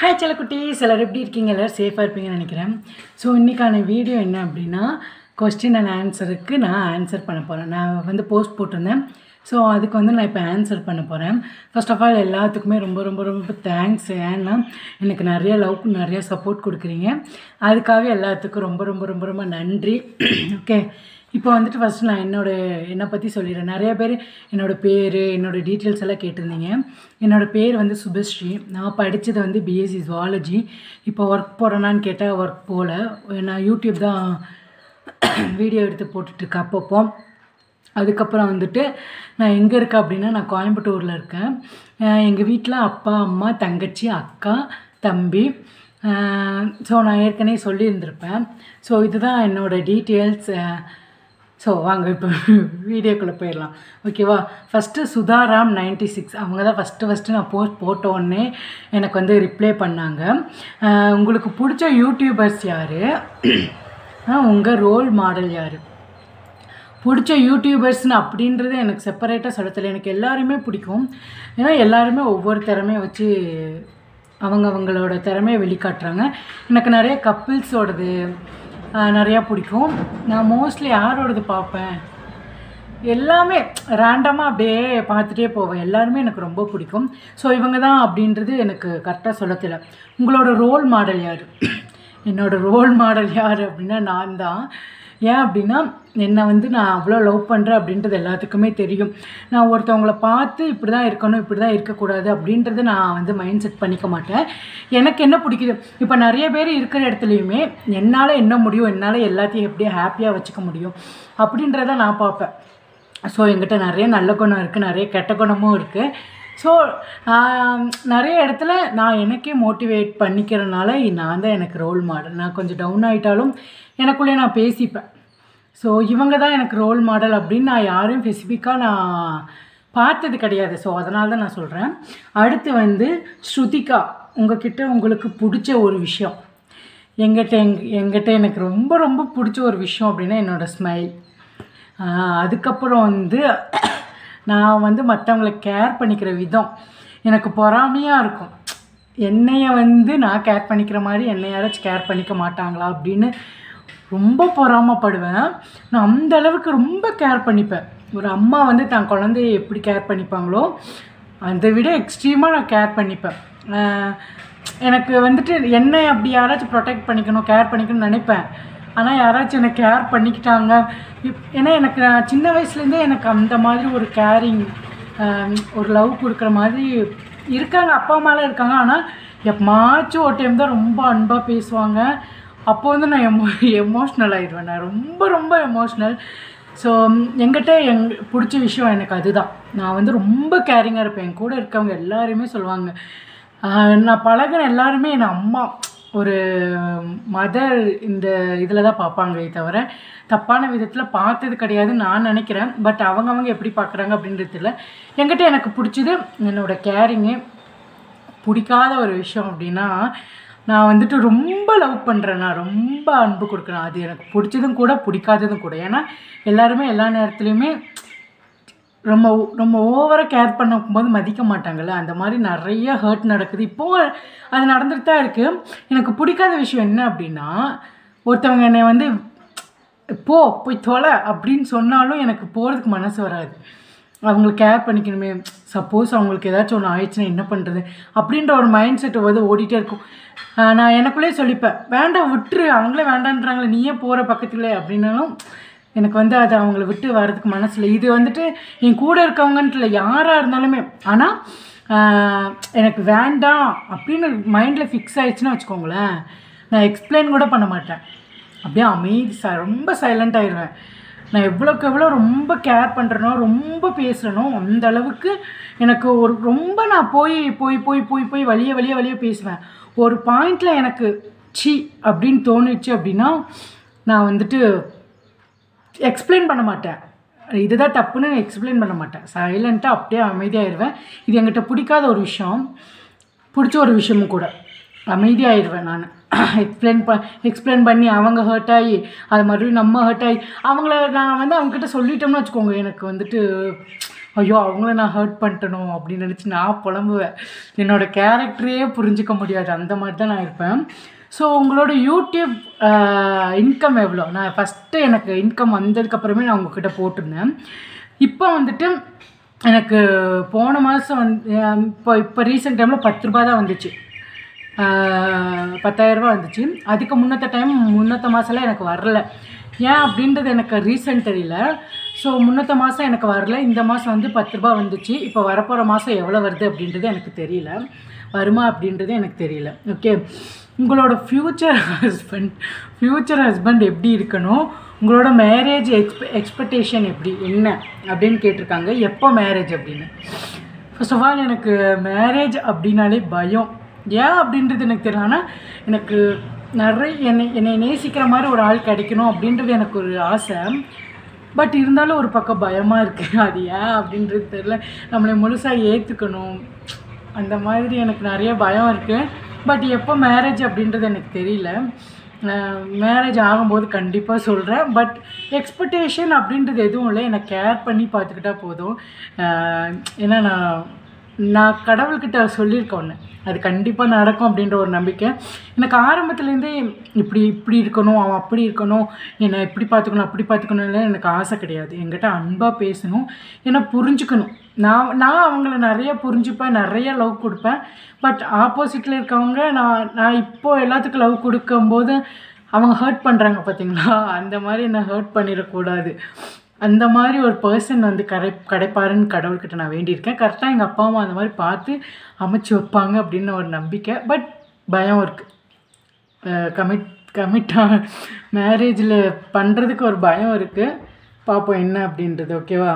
hi செல்லக்குட்டி சிலர் எப்படி இருக்கீங்க எல்லோரும் சேஃபாக இருப்பீங்கன்னு நினைக்கிறேன் ஸோ இன்றைக்கான வீடியோ என்ன அப்படின்னா கொஸ்டின் அண்ட் ஆன்சருக்கு நான் ஆன்சர் பண்ண போகிறேன் நான் வந்து போஸ்ட் போட்டிருந்தேன் ஸோ அதுக்கு வந்து நான் இப்போ ஆன்சர் பண்ண போகிறேன் ஃபர்ஸ்ட் ஆஃப் ஆல் எல்லாத்துக்குமே ரொம்ப ரொம்ப ரொம்ப தேங்க்ஸ் ஏன்னா எனக்கு நிறைய லவ் நிறைய சப்போர்ட் கொடுக்குறீங்க அதுக்காக எல்லாத்துக்கும் ரொம்ப ரொம்ப ரொம்ப ரொம்ப நன்றி ஓகே இப்போ வந்துட்டு ஃபஸ்ட்டு நான் என்னோட என்னை பற்றி சொல்லிடுறேன் நிறைய பேர் என்னோடய பேர் என்னோடய டீட்டெயில்ஸ் எல்லாம் கேட்டிருந்தீங்க என்னோடய பேர் வந்து சுபஸ்ரீ நான் படித்தது வந்து பிஎஸ்சி ஜுவாலஜி இப்போ ஒர்க் போகிறேனான்னு கேட்டால் ஒர்க் போகல நான் யூடியூப் தான் வீடியோ எடுத்து போட்டுட்ருக்கேன் அப்பப்போ அதுக்கப்புறம் வந்துட்டு நான் எங்கே இருக்கேன் அப்படின்னா நான் கோயம்புத்தூரில் இருக்கேன் எங்கள் வீட்டில் அப்பா அம்மா தங்கச்சி அக்கா தம்பி ஸோ நான் ஏற்கனவே சொல்லியிருந்திருப்பேன் ஸோ இதுதான் என்னோடய டீட்டெயில்ஸ் ஸோ வாங்க இப்போ வீடியோக்குள்ளே போயிடலாம் ஓகேவா ஃபஸ்ட்டு சுதாராம் நைன்டி சிக்ஸ் அவங்க தான் ஃபஸ்ட்டு ஃபஸ்ட்டு நான் போஸ்ட் போட்ட உடனே எனக்கு வந்து ரிப்ளை பண்ணாங்க அஹ் உங்களுக்கு பிடிச்ச யூடியூபர்ஸ் யார் உங்கள் ரோல் மாடல் யார் பிடிச்ச யூடியூபர்ஸ்னு அப்படின்றது எனக்கு செப்பரேட்டாக சொல்ல தெரியல எனக்கு எல்லாருமே பிடிக்கும் ஏன்னா எல்லாருமே ஒவ்வொரு திறமையை வச்சு அவங்க அவங்களோட திறமையை வெளிக்காட்டுறாங்க எனக்கு நிறைய கப்பிள்ஸோடது நிறையா பிடிக்கும் நான் மோஸ்ட்லி யாரோடது பார்ப்பேன் எல்லாமே ரேண்டமாக அப்படியே பார்த்துட்டே போவேன் எல்லாருமே எனக்கு ரொம்ப பிடிக்கும் ஸோ இவங்க தான் அப்படின்றது எனக்கு கரெக்டாக சொல்ல தெரியல உங்களோட ரோல் மாடல் யார் என்னோடய ரோல் மாடல் யார் அப்படின்னா நான் தான் ஏன் அப்படின்னா என்னை வந்து நான் அவ்வளோ லவ் பண்ணுறேன் அப்படின்றது எல்லாத்துக்குமே தெரியும் நான் ஒருத்தவங்கள பார்த்து இப்படி தான் இருக்கணும் இப்படி தான் இருக்கக்கூடாது அப்படின்றத நான் வந்து மைண்ட் செட் பண்ணிக்க மாட்டேன் எனக்கு என்ன பிடிக்குது இப்போ நிறைய பேர் இருக்கிற இடத்துலையுமே என்னால் என்ன முடியும் என்னால் எல்லாத்தையும் எப்படியே ஹாப்பியாக வச்சுக்க முடியும் அப்படின்றத நான் பார்ப்பேன் ஸோ எங்கிட்ட நிறைய நல்ல குணம் இருக்குது நிறைய கெட்ட குணமும் இருக்குது ஸோ நிறைய இடத்துல நான் எனக்கே மோட்டிவேட் பண்ணிக்கிறனால நான் தான் எனக்கு ரோல் மாடல் நான் கொஞ்சம் டவுன் ஆகிட்டாலும் எனக்குள்ளே நான் பேசிப்பேன் ஸோ இவங்க தான் எனக்கு ரோல் மாடல் அப்படின்னு நான் யாரையும் ஸ்பெசிஃபிக்காக நான் பார்த்தது கிடையாது ஸோ அதனால தான் நான் சொல்கிறேன் அடுத்து வந்து ஸ்ருதிகா உங்ககிட்ட உங்களுக்கு பிடிச்ச ஒரு விஷயம் எங்கிட்ட எங் எங்கிட்ட எனக்கு ரொம்ப ரொம்ப பிடிச்ச ஒரு விஷயம் அப்படின்னா என்னோடய ஸ்மைல் அதுக்கப்புறம் வந்து நான் வந்து மற்றவங்கள கேர் பண்ணிக்கிற விதம் எனக்கு பொறாமையாக இருக்கும் என்னைய வந்து நான் கேர் பண்ணிக்கிற மாதிரி என்னை யாராச்சும் கேர் பண்ணிக்க மாட்டாங்களா அப்படின்னு ரொம்ப பொறாமப்படுவேன் நான் அந்த அளவுக்கு ரொம்ப கேர் பண்ணிப்பேன் ஒரு அம்மா வந்து தன் குழந்தைய எப்படி கேர் பண்ணிப்பாங்களோ அதை விட எக்ஸ்ட்ரீமாக நான் கேர் பண்ணிப்பேன் எனக்கு வந்துட்டு என்னை அப்படி யாராச்சும் ப்ரொடெக்ட் பண்ணிக்கணும் கேர் பண்ணிக்கணும்னு நினைப்பேன் ஆனால் யாராச்சும் என்னை கேர் பண்ணிக்கிட்டாங்க இப் ஏன்னா எனக்கு நான் சின்ன வயசுலேருந்தே எனக்கு அந்த மாதிரி ஒரு கேரிங் ஒரு லவ் கொடுக்குற மாதிரி இருக்காங்க அப்பா அம்மாலாம் இருக்காங்க ஆனால் எப்பமாச்சும் ஒரு டைம் தான் ரொம்ப அன்பாக பேசுவாங்க அப்போ வந்து நான் எமோ எமோஷ்னல் ஆகிடுவேன் நான் ரொம்ப ரொம்ப எமோஷ்னல் ஸோ எங்கிட்ட எங் பிடிச்ச விஷயம் எனக்கு அதுதான் நான் வந்து ரொம்ப கேரிங்காக இருப்பேன் என் கூட இருக்கவங்க எல்லாருமே சொல்லுவாங்க நான் பழகின எல்லாருமே என் அம்மா ஒரு மதர் இந்த இதில் தான் பார்ப்பாங்களே தவிர தப்பான விதத்தில் பார்த்தது கிடையாதுன்னு நான் நினைக்கிறேன் பட் அவங்கவங்க எப்படி பார்க்குறாங்க அப்படின்றது இல்லை என்கிட்ட எனக்கு பிடிச்சது என்னோடய கேரிங்கு பிடிக்காத ஒரு விஷயம் அப்படின்னா நான் வந்துட்டு ரொம்ப லவ் பண்ணுறேன் நான் ரொம்ப அன்பு கொடுக்குறேன் அது எனக்கு பிடிச்சதும் கூட பிடிக்காததும் கூட ஏன்னா எல்லாருமே எல்லா நேரத்துலையுமே ரொம்ப ரொம்ப ஓவராக கேர் பண்ணும்போது மதிக்க மாட்டாங்கள்ல அந்த மாதிரி நிறைய ஹர்ட் நடக்குது இப்போவும் அது நடந்துட்டு தான் இருக்குது எனக்கு பிடிக்காத விஷயம் என்ன அப்படின்னா ஒருத்தவங்க என்னை வந்து போ போய் தொலை அப்படின்னு சொன்னாலும் எனக்கு போகிறதுக்கு மனசு வராது அவங்களுக்கு கேர் பண்ணிக்கணுமே சப்போஸ் அவங்களுக்கு ஏதாச்சும் ஒன்று ஆயிடுச்சுன்னா என்ன பண்ணுறது அப்படின்ற ஒரு மைண்ட் செட் வந்து ஓடிட்டே இருக்கும் நான் எனக்குள்ளேயே சொல்லிப்பேன் வேண்டாம் விட்டுரு அவங்களே வேண்டான்றாங்களே நீயே போகிற பக்கத்தில் அப்படின்னாலும் எனக்கு வந்து அது அவங்கள விட்டு வர்றதுக்கு மனசில் இது வந்துட்டு என் கூட இருக்கவங்கன்ட்டு இல்லை யாராக இருந்தாலுமே ஆனால் எனக்கு வேண்டாம் அப்படின்னு மைண்டில் ஃபிக்ஸ் ஆயிடுச்சுன்னு வச்சுக்கோங்களேன் நான் எக்ஸ்பிளைன் கூட பண்ண மாட்டேன் அப்படியே அமைதி ச ரொம்ப சைலண்ட் ஆயிடுவேன் நான் எவ்வளோக்கு எவ்வளோ ரொம்ப கேர் பண்ணுறனோ ரொம்ப பேசுகிறனோ அந்த அளவுக்கு எனக்கு ஒரு ரொம்ப நான் போய் போய் போய் போய் போய் வழிய வழிய வழிய பேசுவேன் ஒரு பாயிண்டில் எனக்கு சி அப்படின்னு தோணுச்சு அப்படின்னா நான் வந்துட்டு எக்ஸ்பிளைன் பண்ண மாட்டேன் இதுதான் தப்புன்னு எக்ஸ்பிளைன் பண்ண மாட்டேன் சைலண்ட்டாக அப்படியே அமைதியாகிடுவேன் இது என்கிட்ட பிடிக்காத ஒரு விஷயம் பிடிச்ச ஒரு விஷயமும் கூட அமைதியாகிடுவேன் நான் எக்ஸ்பிளைன் ப எக்ஸ்பிளைன் பண்ணி அவங்க ஹர்ட் ஆகி அது மறுபடியும் நம்ம ஹர்ட் ஆகி அவங்கள நான் வந்து அவங்கக்கிட்ட சொல்லிட்டோம்னு வச்சுக்கோங்க எனக்கு வந்துட்டு ஐயோ அவங்கள நான் ஹர்ட் பண்ணிட்டனோ அப்படின்னு நினச்சி நான் புலம்புவேன் என்னோடய கேரக்டரையே புரிஞ்சிக்க முடியாது அந்த மாதிரி தான் நான் இருப்பேன் ஸோ உங்களோட யூடியூப் இன்கம் எவ்வளோ நான் ஃபஸ்ட்டு எனக்கு இன்கம் வந்ததுக்கப்புறமே நான் உங்ககிட்ட போட்டிருந்தேன் இப்போ வந்துட்டு எனக்கு போன மாதம் வந்து இப்போ இப்போ ரீசெண்ட் டைமில் பத்து ரூபா தான் வந்துச்சு பத்தாயிரரூபா வந்துச்சு அதுக்கு முன்னத்த டைம் முன்னத்த மாதம்லாம் எனக்கு வரல ஏன் அப்படின்றது எனக்கு ரீசன் தெரியல ஸோ முன்னத்த மாதம் எனக்கு வரல இந்த மாதம் வந்து பத்து ரூபா வந்துச்சு இப்போ வரப்போகிற மாதம் எவ்வளோ வருது அப்படின்றது எனக்கு தெரியல வருமா அப்படின்றது எனக்கு தெரியல ஓகே உங்களோட ஃப்யூச்சர் ஹஸ்பண்ட் ஃப்யூச்சர் ஹஸ்பண்ட் எப்படி இருக்கணும் உங்களோட மேரேஜ் எக்ஸ்பெ எக்ஸ்பெக்டேஷன் எப்படி என்ன அப்படின்னு கேட்டிருக்காங்க எப்போ மேரேஜ் அப்படின்னு ஃபர்ஸ்ட் ஆஃப் ஆல் எனக்கு மேரேஜ் அப்படின்னாலே பயம் ஏன் அப்படின்றது எனக்கு தெரியல ஆனால் எனக்கு நிறைய என்னை என்னை நேசிக்கிற மாதிரி ஒரு ஆள் கிடைக்கணும் அப்படின்றது எனக்கு ஒரு ஆசை பட் இருந்தாலும் ஒரு பக்கம் பயமாக இருக்குது அது ஏன் அப்படின்றது தெரியல நம்மளை முழுசாக ஏற்றுக்கணும் அந்த மாதிரி எனக்கு நிறைய பயம் இருக்குது பட் எப்போ மேரேஜ் அப்படின்றது எனக்கு தெரியல மேரேஜ் ஆகும்போது கண்டிப்பாக சொல்கிறேன் பட் எக்ஸ்பெக்டேஷன் அப்படின்றது எதுவும் இல்லை என்னை கேர் பண்ணி பார்த்துக்கிட்டா போதும் அஹ் ஏன்னா நான் நான் கடவுள்கிட்ட சொல்லியிருக்கேன் ஒன்று அது கண்டிப்பாக நடக்கும் அப்படின்ற ஒரு நம்பிக்கை எனக்கு ஆரம்பத்துலேருந்தே இப்படி இப்படி இருக்கணும் அவன் அப்படி இருக்கணும் என்னை இப்படி பார்த்துக்கணும் அப்படி பார்த்துக்கணும்ல எனக்கு ஆசை கிடையாது என்கிட்ட அன்பாக பேசணும் என்னை புரிஞ்சுக்கணும் நான் நான் அவங்கள நிறைய புரிஞ்சுப்பேன் நிறைய லவ் கொடுப்பேன் பட் ஆப்போசிட்டில் இருக்கவங்க நான் நான் இப்போது எல்லாத்துக்கும் லவ் கொடுக்கும்போது அவங்க ஹர்ட் பண்ணுறாங்க பார்த்தீங்களா அந்த மாதிரி என்னை ஹர்ட் பண்ணிடக்கூடாது அந்த மாதிரி ஒரு பர்சன் வந்து கடை கிடைப்பாருன்னு கடவுள்கிட்ட நான் வேண்டியிருக்கேன் கரெக்டாக எங்கள் அப்பா அம்மா அந்த மாதிரி பார்த்து அமைச்சு வைப்பாங்க அப்படின்னு ஒரு நம்பிக்கை பட் பயம் இருக்குது கமிட் கமிட்டாக மேரேஜில் பண்ணுறதுக்கு ஒரு பயம் இருக்குது பார்ப்போம் என்ன அப்படின்றது ஓகேவா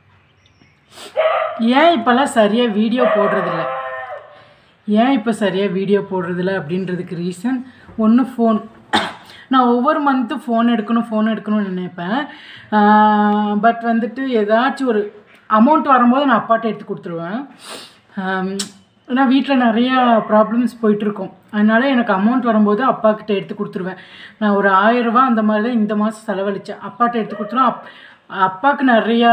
ஏன் இப்போல்லாம் சரியாக வீடியோ போடுறதில்ல ஏன் இப்போ சரியாக வீடியோ போடுறதில்ல அப்படின்றதுக்கு ரீசன் ஒன்று ஃபோன் நான் ஒவ்வொரு மந்த்து ஃபோன் எடுக்கணும் ஃபோன் எடுக்கணும்னு நினைப்பேன் பட் வந்துட்டு ஏதாச்சும் ஒரு அமௌண்ட் வரும்போது நான் அப்பாட்ட எடுத்து கொடுத்துருவேன் ஏன்னா வீட்டில் நிறையா ப்ராப்ளம்ஸ் போயிட்டுருக்கும் அதனால் எனக்கு அமௌண்ட் வரும்போது அப்பா கிட்ட எடுத்து கொடுத்துருவேன் நான் ஒரு ஆயிரரூபா அந்த மாதிரி தான் இந்த மாதம் செலவழித்தேன் அப்பாட்ட எடுத்து கொடுத்துருவேன் அப் அப்பாவுக்கு நிறையா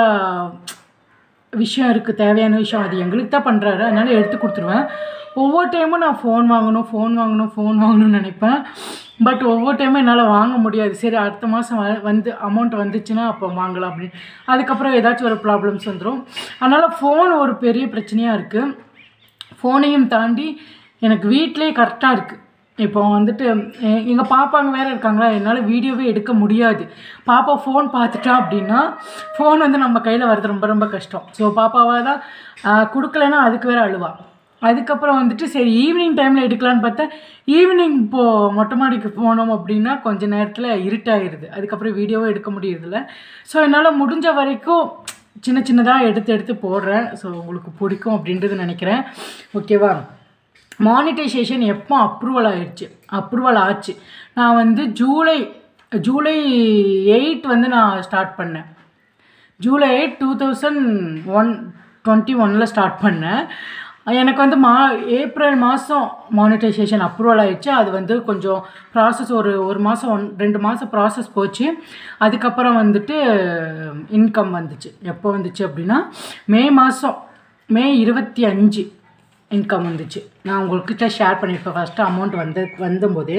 விஷயம் இருக்குது தேவையான விஷயம் அது எங்களுக்கு தான் பண்ணுறாரு அதனால் எடுத்து கொடுத்துருவேன் ஒவ்வொரு டைமும் நான் ஃபோன் வாங்கணும் ஃபோன் வாங்கணும் ஃபோன் வாங்கணும்னு நினைப்பேன் பட் ஒவ்வொரு டைமும் என்னால் வாங்க முடியாது சரி அடுத்த மாதம் வ வந்து அமௌண்ட் வந்துச்சுன்னா அப்போ வாங்கலாம் அப்படின்னு அதுக்கப்புறம் ஏதாச்சும் ஒரு ப்ராப்ளம்ஸ் வந்துடும் அதனால் ஃபோன் ஒரு பெரிய பிரச்சனையாக இருக்குது ஃபோனையும் தாண்டி எனக்கு வீட்டிலே கரெக்டாக இருக்குது இப்போ வந்துட்டு எங்கள் பாப்பாங்க வேறு இருக்காங்களா என்னால் வீடியோவே எடுக்க முடியாது பாப்பா ஃபோன் பார்த்துட்டா அப்படின்னா ஃபோன் வந்து நம்ம கையில் வர்றது ரொம்ப ரொம்ப கஷ்டம் ஸோ பாப்பாவாக தான் கொடுக்கலன்னா அதுக்கு வேறு அழுவா அதுக்கப்புறம் வந்துட்டு சரி ஈவினிங் டைமில் எடுக்கலான்னு பார்த்தா ஈவினிங் இப்போது மொட்டை மாடிக்கு போனோம் அப்படின்னா கொஞ்ச நேரத்தில் இருட்டாயிருது அதுக்கப்புறம் வீடியோவும் எடுக்க முடியறதில்ல ஸோ என்னால் முடிஞ்ச வரைக்கும் சின்ன சின்னதாக எடுத்து எடுத்து போடுறேன் ஸோ உங்களுக்கு பிடிக்கும் அப்படின்றது நினைக்கிறேன் ஓகேவா மானிட்டைசேஷன் எப்போ அப்ரூவல் ஆயிடுச்சு அப்ரூவல் ஆச்சு நான் வந்து ஜூலை ஜூலை எயிட் வந்து நான் ஸ்டார்ட் பண்ணேன் July eight two thousand one twenty ஒனில் ஸ்டார்ட் பண்ணேன் எனக்கு வந்து மா ஏப்ரல் மாதம் மானிட்டைசேஷன் அப்ரூவல் ஆயிடுச்சு அது வந்து கொஞ்சம் ப்ராசஸ் ஒரு ஒரு மாதம் ஒன் ரெண்டு மாதம் ப்ராசஸ் போச்சு அதுக்கப்புறம் வந்துட்டு இன்கம் வந்துச்சு எப்போ வந்துச்சு அப்படின்னா மே மாதம் மே இருபத்தி அஞ்சு இன்கம் வந்துச்சு நான் உங்கள்கிட்ட ஷேர் பண்ணியிருப்பேன் ஃபஸ்ட்டு அமௌண்ட் வந்து வந்தபோது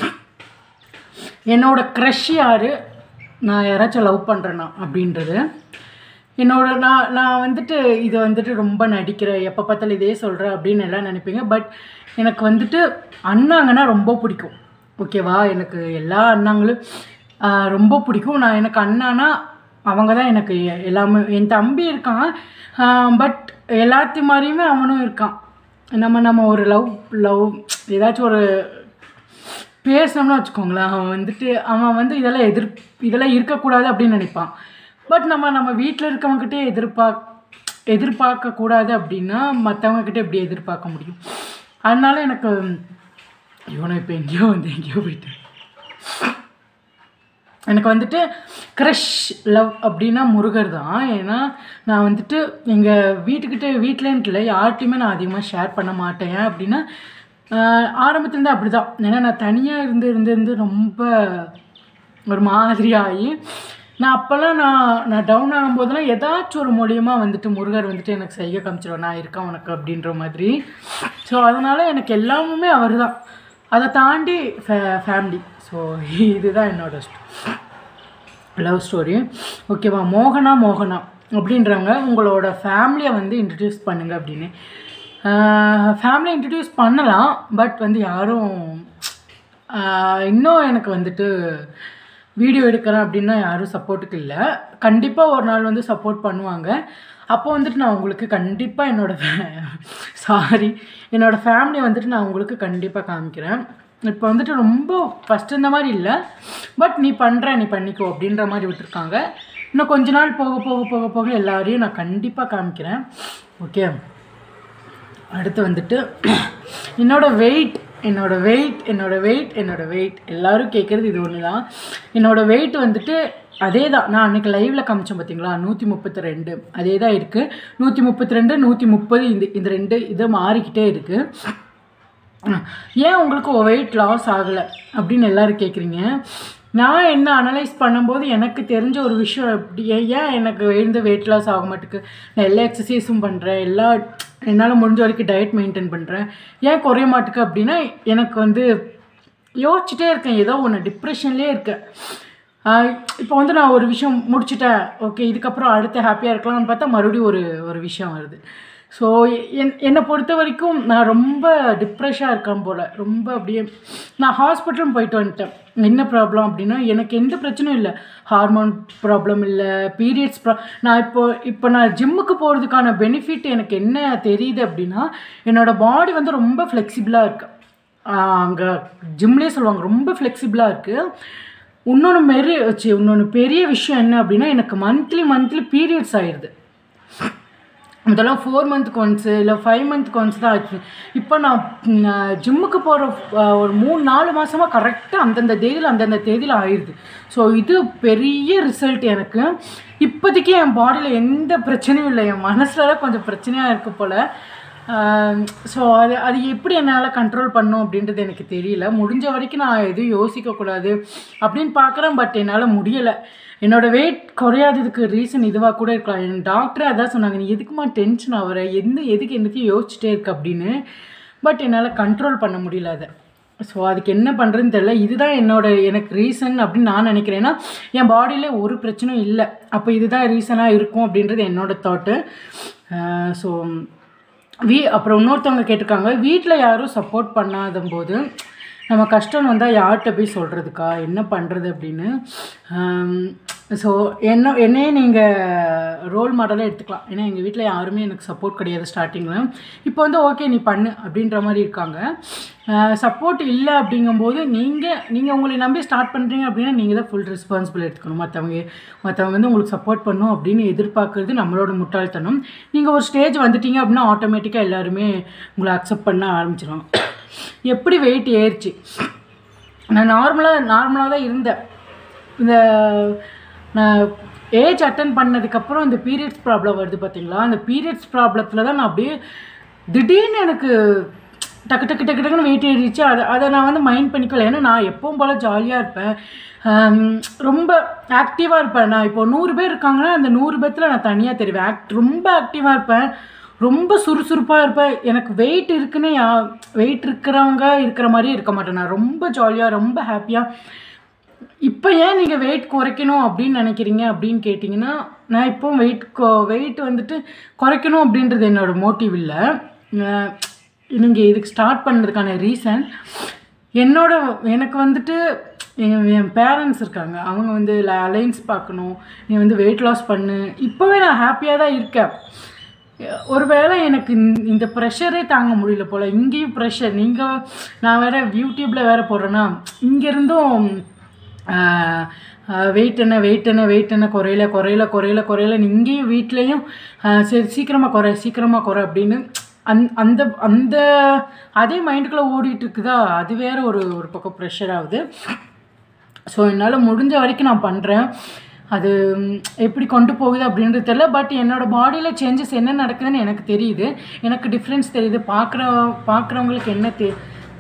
என்னோட க்ரஷ் யார் நான் யாராச்சும் லவ் பண்ணுறேன்னா அப்படின்றது என்னோட நான் நான் வந்துட்டு இது வந்துட்டு ரொம்ப நடிக்கிறேன் எப்போ பார்த்தாலும் இதே சொல்கிறேன் அப்படின்னு எல்லாம் நினைப்பீங்க பட் எனக்கு வந்துட்டு அண்ணாங்கன்னா ரொம்ப பிடிக்கும் ஓகேவா எனக்கு எல்லா அண்ணாங்களும் ஆஹ், ரொம்ப பிடிக்கும் நான் எனக்கு அண்ணானா அவங்க தான் எனக்கு எ- எல்லாமே என் தம்பி இருக்கான் பட் எல்லாத்தையும் மாதிரியுமே அவனும் இருக்கான் நம்ம நம்ம ஒரு லவ் லவ் ஏதாச்சும் ஒரு பேசினோம்னு வச்சுக்கோங்களேன் அவன் வந்துட்டு அவன் வந்து இதெல்லாம் எதிர் இதெல்லாம் இருக்கக்கூடாது அப்படின்னு நினைப்பான் பட் நம்ம நம்ம வீட்டில் இருக்கவங்ககிட்டே எதிர்பார்க் எதிர்பார்க்க கூடாது அப்படின்னா மற்றவங்கக்கிட்ட எப்படி எதிர்பார்க்க முடியும் அதனால எனக்கு இவனை இப்போ எங்கேயோ வந்து எங்கேயோ போயிட்டேன் எனக்கு வந்துட்டு க்ரஷ் லவ் அப்படின்னா முருகர் தான் ஏன்னா நான் வந்துட்டு எங்கள் வீட்டுக்கிட்ட வீட்டிலன்ட்டு இல்லை யார்கிட்டையுமே நான் அதிகமாக ஷேர் பண்ண மாட்டேன் ஏன் அப்படின்னா ஆஹ் ஆரம்பத்துலேருந்து அப்படி தான் ஏன்னா நான் தனியாக இருந்து இருந்து இருந்து ரொம்ப ஒரு மாதிரி ஆகி நான் அப்போல்லாம் நான் நான் டவுன் ஆகும்போதெல்லாம் ஏதாச்சும் ஒரு மூலியமாக வந்துட்டு முருகர் வந்துட்டு எனக்கு செய்ய காமிச்சிடுவேன் நான் இருக்கேன் உனக்கு அப்படின்ற மாதிரி ஸோ அதனால் எனக்கு எல்லாமுமே அவர் தான் அதை தாண்டி ஃபே ஃபேமிலி ஸோ இதுதான் என்னோட லவ் ஸ்டோரி ஓகேவா மோகனா மோகனா அப்படின்றவங்க உங்களோட ஃபேமிலியை வந்து இன்ட்ரடியூஸ் பண்ணுங்க அப்படின்னு ஃபேமிலி இன்ட்ரடியூஸ் பண்ணலாம் பட் வந்து யாரும் ஆஹ், இன்னும் எனக்கு வந்துட்டு வீடியோ எடுக்கிறேன் அப்படின்னா யாரும் சப்போர்ட்டுக்கு இல்லை கண்டிப்பாக ஒரு நாள் வந்து சப்போர்ட் பண்ணுவாங்க அப்போ வந்துட்டு நான் உங்களுக்கு கண்டிப்பாக என்னோட சாரி என்னோடய ஃபேமிலியை வந்துட்டு நான் உங்களுக்கு கண்டிப்பாக காமிக்கிறேன் இப்போ வந்துட்டு ரொம்ப ஃபஸ்ட் இந்த மாதிரி இல்லை பட் நீ பண்ணுற நீ பண்ணிக்கோ அப்படின்ற மாதிரி விட்டுருக்காங்க இன்னும் கொஞ்ச நாள் போக போக போக போக எல்லாரையும் நான் கண்டிப்பாக காமிக்கிறேன் ஓகே அடுத்து வந்துட்டு என்னோட வெயிட் என்னோட வெயிட் என்னோட வெயிட் என்னோட வெயிட் எல்லாரும் கேட்குறது இது ஒன்று தான் என்னோட வெயிட் வந்துட்டு அதே தான் நான் அன்றைக்கி லைவில் காமிச்சேன் பார்த்தீங்களா நூற்றி முப்பத்தி ரெண்டு அதே தான் இருக்குது நூற்றி முப்பத்தி ரெண்டு நூற்றி முப்பது இந்த இந்த ரெண்டு இது மாறிக்கிட்டே இருக்குது ஏன் உங்களுக்கு வெயிட் லாஸ் ஆகலை அப்படின்னு எல்லாரும் கேட்குறீங்க நான் என்ன அனலைஸ் பண்ணும்போது எனக்கு தெரிஞ்ச ஒரு விஷயம் எப்படி ஏன் எனக்கு எழுந்த வெயிட் லாஸ் ஆக மாட்டேக்கு நான் எல்லா எக்ஸசைஸும் பண்ணுறேன் எல்லா என்னால் முடிஞ்ச வரைக்கும் டயட் மெயின்டைன் பண்ணுறேன் ஏன் குறைய மாட்டேக்கு அப்படின்னா எனக்கு வந்து யோசிச்சுட்டே இருக்கேன் ஏதோ ஒன்று டிப்ரெஷன்லேயே இருக்கேன் இப்போ வந்து நான் ஒரு விஷயம் முடிச்சிட்டேன் ஓகே இதுக்கப்புறம் அடுத்து ஹாப்பியாக இருக்கலாம்னு பார்த்தா மறுபடியும் ஒரு ஒரு விஷயம் வருது ஸோ என் என்னை பொறுத்த வரைக்கும் நான் ரொம்ப டிப்ரெஷாக இருக்கேன் போல் ரொம்ப அப்படியே நான் ஹாஸ்பிட்டலும் போயிட்டு வந்துட்டேன் என்ன ப்ராப்ளம் அப்படின்னா எனக்கு எந்த பிரச்சனையும் இல்லை ஹார்மோன் ப்ராப்ளம் இல்லை பீரியட்ஸ் ப்ரா நான் இப்போ இப்போ நான் ஜிம்முக்கு போகிறதுக்கான பெனிஃபிட் எனக்கு என்ன தெரியுது அப்படின்னா என்னோடய பாடி வந்து ரொம்ப ஃப்ளெக்சிபிளாக இருக்குது அங்கே ஜிம்லேயே சொல்லுவாங்க ரொம்ப ஃப்ளெக்சிபிளாக இருக்குது இன்னொன்று மெரி வச்சு இன்னொன்று பெரிய விஷயம் என்ன அப்படின்னா எனக்கு மந்த்லி மந்த்லி பீரியட்ஸ் ஆயிடுது இதெல்லாம் ஃபோர் மந்த்துக்கு ஒன்ஸு இல்லை ஃபைவ் மந்த்துக்கு ஒன்ஸ் தான் ஆச்சு இப்போ நான் ஜிம்முக்கு போகிற ஒரு மூணு நாலு மாதமாக கரெக்டாக அந்தந்த தேதியில் அந்தந்த தேதியில் ஆயிடுது ஸோ இது பெரிய ரிசல்ட் எனக்கு இப்போதைக்கு என் பாடியில் எந்த பிரச்சனையும் இல்லை என் மனசில் தான் கொஞ்சம் பிரச்சனையாக இருக்கு போல் ஸோ அது அது எப்படி என்னால் கண்ட்ரோல் பண்ணும் அப்படின்றது எனக்கு தெரியல முடிஞ்ச வரைக்கும் நான் எதுவும் யோசிக்கக்கூடாது அப்படின்னு பார்க்குறேன் பட் என்னால் முடியலை என்னோட வெயிட் குறையாததுக்கு ரீசன் இதுவாக கூட இருக்கலாம் என் டாக்டரே அதான் சொன்னாங்க நீ எதுக்குமா டென்ஷன் ஆகிற எந்த எதுக்கு என்னத்தையும் யோசிச்சுட்டே இருக்க அப்படின்னு பட் என்னால் கண்ட்ரோல் பண்ண முடியல அதை ஸோ அதுக்கு என்ன பண்ணுறதுன்னு தெரியல இதுதான் என்னோட எனக்கு ரீசன் அப்படின்னு நான் நினைக்கிறேன் ஏன்னா என் பாடியில் ஒரு பிரச்சனையும் இல்லை அப்போ இதுதான் ரீசனாக இருக்கும் அப்படின்றது என்னோட தாட்டு ஸோ வீ அப்புறம் இன்னொருத்தவங்க கேட்டிருக்காங்க வீட்டில் யாரும் சப்போர்ட் பண்ணாத போது நம்ம கஷ்டம் வந்தால் யார்கிட்ட போய் சொல்கிறதுக்கா என்ன பண்ணுறது அப்படின்னு ஸோ என்ன என்னையே நீங்கள் ரோல் மாடலாக எடுத்துக்கலாம் ஏன்னா எங்கள் வீட்டில் யாருமே எனக்கு சப்போர்ட் கிடையாது ஸ்டார்டிங்கில் இப்போ வந்து ஓகே நீ பண்ணு அப்படின்ற மாதிரி இருக்காங்க சப்போர்ட் இல்லை அப்படிங்கும்போது நீங்கள் நீங்கள் உங்களை நம்பி ஸ்டார்ட் பண்ணுறீங்க அப்படின்னா நீங்கள் தான் ஃபுல் ரெஸ்பான்சிபிள் எடுத்துக்கணும் மற்றவங்க மற்றவங்க வந்து உங்களுக்கு சப்போர்ட் பண்ணும் அப்படின்னு எதிர்பார்க்குறது நம்மளோட முட்டாள்தனம் நீங்கள் ஒரு ஸ்டேஜ் வந்துட்டீங்க அப்படின்னா ஆட்டோமேட்டிக்காக எல்லாருமே உங்களை அக்செப்ட் பண்ண ஆரம்பிச்சிடுவாங்க எப்படி வெயிட் ஏறிச்சு நான் நார்மலாக நார்மலாக தான் இருந்தேன் இந்த நான் ஏஜ் அட்டன் பண்ணதுக்கப்புறம் இந்த பீரியட்ஸ் ப்ராப்ளம் வருது பார்த்தீங்களா அந்த பீரியட்ஸ் ப்ராப்ளத்தில் தான் நான் அப்படியே திடீர்னு எனக்கு டக்கு டக்கு டக்கு டக்குன்னு வெயிட் ஏறிச்சு அதை அதை நான் வந்து மைண்ட் பண்ணிக்கல ஏன்னா நான் எப்பவும் போல் ஜாலியாக இருப்பேன் ஆம், ரொம்ப ஆக்டிவாக இருப்பேன் நான் இப்போ நூறு பேர் இருக்காங்கன்னா அந்த நூறு பேர்த்தில் நான் தனியாக தெரிவேன் ஆக்ட் ரொம்ப ஆக்டிவாக இருப்பேன் ரொம்ப சுறுசுறுப்பாக இருப்பேன் எனக்கு வெயிட் இருக்குன்னு யா வெயிட் இருக்கிறவங்க இருக்கிற மாதிரியே இருக்க மாட்டேன் நான் ரொம்ப ஜாலியாக ரொம்ப ஹாப்பியாக இப்போ ஏன் நீங்கள் வெயிட் குறைக்கணும் அப்படின்னு நினைக்கிறீங்க அப்படின்னு கேட்டிங்கன்னா நான் இப்போ வெயிட் வெயிட் வந்துட்டு குறைக்கணும் அப்படின்றது என்னோட மோட்டிவ் இல்லை நீங்கள் இதுக்கு ஸ்டார்ட் பண்ணதுக்கான ரீசன் என்னோட எனக்கு வந்துட்டு என் என் பேரண்ட்ஸ் இருக்காங்க அவங்க வந்து அலைன்ஸ் பார்க்கணும் நீ வந்து வெயிட் லாஸ் பண்ணு இப்போவே நான் ஹாப்பியாக தான் இருக்கேன் ஒருவேளை எனக்கு இந்த- இந்த ப்ரெஷரே தாங்க முடியல போல் இங்கேயும் ப்ரெஷர் நீங்கள் நான் வேறு யூடியூப்பில் வேறு போடுறேன்னா இங்கேருந்தும் வெயிட் என்ன வெயிட் என்ன வெயிட் என்ன குறையல குறையல குறையல குறையல இங்கேயும் வீட்லேயும் சரி சீக்கிரமாக குறை சீக்கிரமாக குறை அப்படின்னு அந் அந்த அந்த அதே மைண்டுக்குள்ளே ஓடிட்டு இருக்குதா அது வேற ஒரு ஒரு பக்கம் ப்ரெஷர் ஆகுது ஸோ என்னால் முடிஞ்ச வரைக்கும் நான் பண்ணுறேன் அது ம், எப்படி கொண்டு போகுது அப்படின்றது தெரியல பட் என்னோடய பாடியில் சேஞ்சஸ் என்ன நடக்குதுன்னு எனக்கு தெரியுது எனக்கு டிஃப்ரென்ஸ் தெரியுது பார்க்குற பார்க்குறவங்களுக்கு என்ன தெ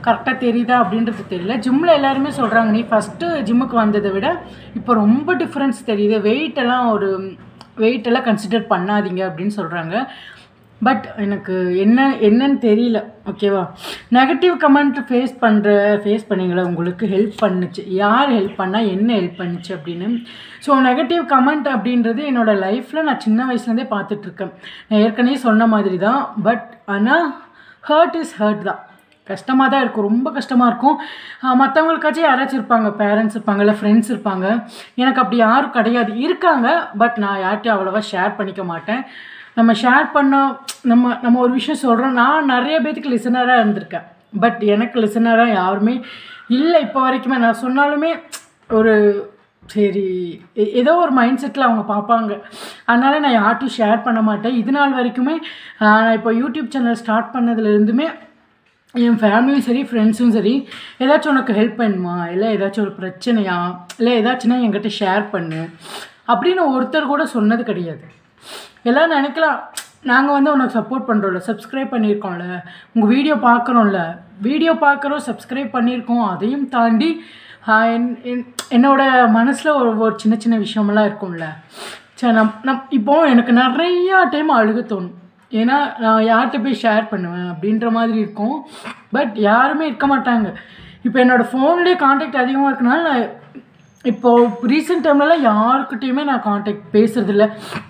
கரெக்டாக தெரியுதா அப்படின்றது தெரியல ஜிம்மில் எல்லாருமே சொல்கிறாங்க நீ ஃபஸ்ட்டு ஜிம்முக்கு வந்ததை விட இப்போ ரொம்ப டிஃப்ரென்ஸ் தெரியுது வெயிட் எல்லாம் ஒரு வெயிட் எல்லாம் கன்சிடர் பண்ணாதீங்க அப்படின்னு சொல்கிறாங்க பட் எனக்கு என்ன என்னன்னு தெரியல ஓகேவா நெகட்டிவ் கமெண்ட் ஃபேஸ் பண்ணுற ஃபேஸ் பண்ணீங்களா உங்களுக்கு ஹெல்ப் பண்ணுச்சு யார் ஹெல்ப் பண்ணால் என்ன ஹெல்ப் பண்ணுச்சு அப்படின்னு ஸோ நெகட்டிவ் கமெண்ட் அப்படின்றது என்னோடய லைஃப்பில் நான் சின்ன வயசுலேருந்தே பார்த்துட்ருக்கேன் நான் ஏற்கனவே சொன்ன மாதிரி தான் பட் ஆனால் ஹர்ட் இஸ் ஹர்ட் தான் கஷ்டமாக தான் இருக்கும் ரொம்ப கஷ்டமாக இருக்கும் மற்றவங்களுக்காச்சும் யாராச்சும் இருப்பாங்க பேரண்ட்ஸ் இருப்பாங்க இல்லை ஃப்ரெண்ட்ஸ் இருப்பாங்க எனக்கு அப்படி யாரும் கிடையாது இருக்காங்க பட் நான் யார்கிட்டையும் அவ்வளோவா ஷேர் பண்ணிக்க மாட்டேன் நம்ம ஷேர் பண்ண நம்ம நம்ம ஒரு விஷயம் சொல்கிறோம் நான் நிறைய பேத்துக்கு லிசனராக இருந்திருக்கேன் பட் எனக்கு லிசனராக யாருமே இல்லை இப்போ வரைக்குமே நான் சொன்னாலுமே ஒரு சரி எ- ஏதோ ஒரு மைண்ட் செட்டில் அவங்க பார்ப்பாங்க அதனால் நான் யார்ட்டையும் ஷேர் பண்ண மாட்டேன் இது நாள் வரைக்குமே ஆஹ், நான் இப்போ யூடியூப் சேனல் ஸ்டார்ட் பண்ணதுலேருந்துமே என் ஃபேமிலியும் சரி ஃப்ரெண்ட்ஸும் சரி ஏதாச்சும் உனக்கு ஹெல்ப் பண்ணுமா இல்லை ஏதாச்சும் ஒரு பிரச்சனையா இல்லை ஏதாச்சும்னா என்கிட்ட ஷேர் பண்ணு அப்படின்னு ஒருத்தர் கூட சொன்னது கிடையாது எல்லாம் நினைக்கலாம் நாங்கள் வந்து உனக்கு சப்போர்ட் பண்ணுறோம்ல சப்ஸ்கிரைப் பண்ணியிருக்கோம்ல உங்கள் வீடியோ பார்க்குறோம்ல வீடியோ பார்க்குறோம் சப்ஸ்கிரைப் பண்ணியிருக்கோம் அதையும் தாண்டி ஆஹ், என் என்- என்னோட மனசில் ஒரு ஒரு சின்ன சின்ன விஷயமெல்லாம் இருக்கும்ல சரி நம் நம் இப்போ எனக்கு நிறையா டைம் அழுக தோணும் ஏன்னா நான் யார்கிட்ட போய் ஷேர் பண்ணுவேன் அப்படின்ற மாதிரி இருக்கும் பட் யாருமே இருக்க மாட்டாங்க இப்போ என்னோடய ஃபோன்லேயே காண்டாக்ட் அதிகமாக இருக்கனால நான் இப்போது ரீசெண்ட் டைம்லலாம் யாருக்கிட்டேயுமே நான் காண்டாக்ட் பேசுறதில்ல